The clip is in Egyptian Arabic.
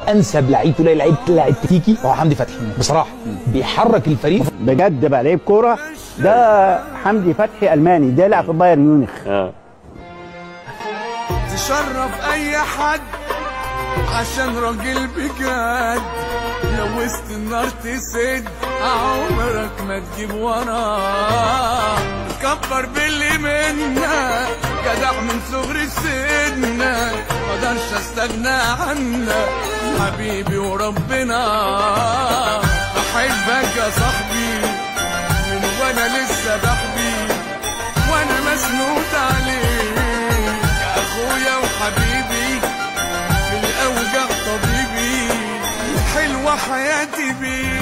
انسب لعيب تلاقي لعيب لعيب تكتيكي هو حمدي فتحي بصراحه بيحرك الفريق بجد بقى لعيب كوره ده حمدي فتحي الماني ده لعب في بايرن ميونخ اه تشرف اي حد عشان راجل بجد لو وسط النار تسد عمرك ما تجيب وراه كبر باللي منا جدع من صغر السن مقدرش استغنى عنك حبيبي وربنا بحبك يا صاحبي من وانا لسه بحبي وانا مسنود عليك يا اخويا وحبيبي في الاوجع طبيبي حلوه حياتي بيك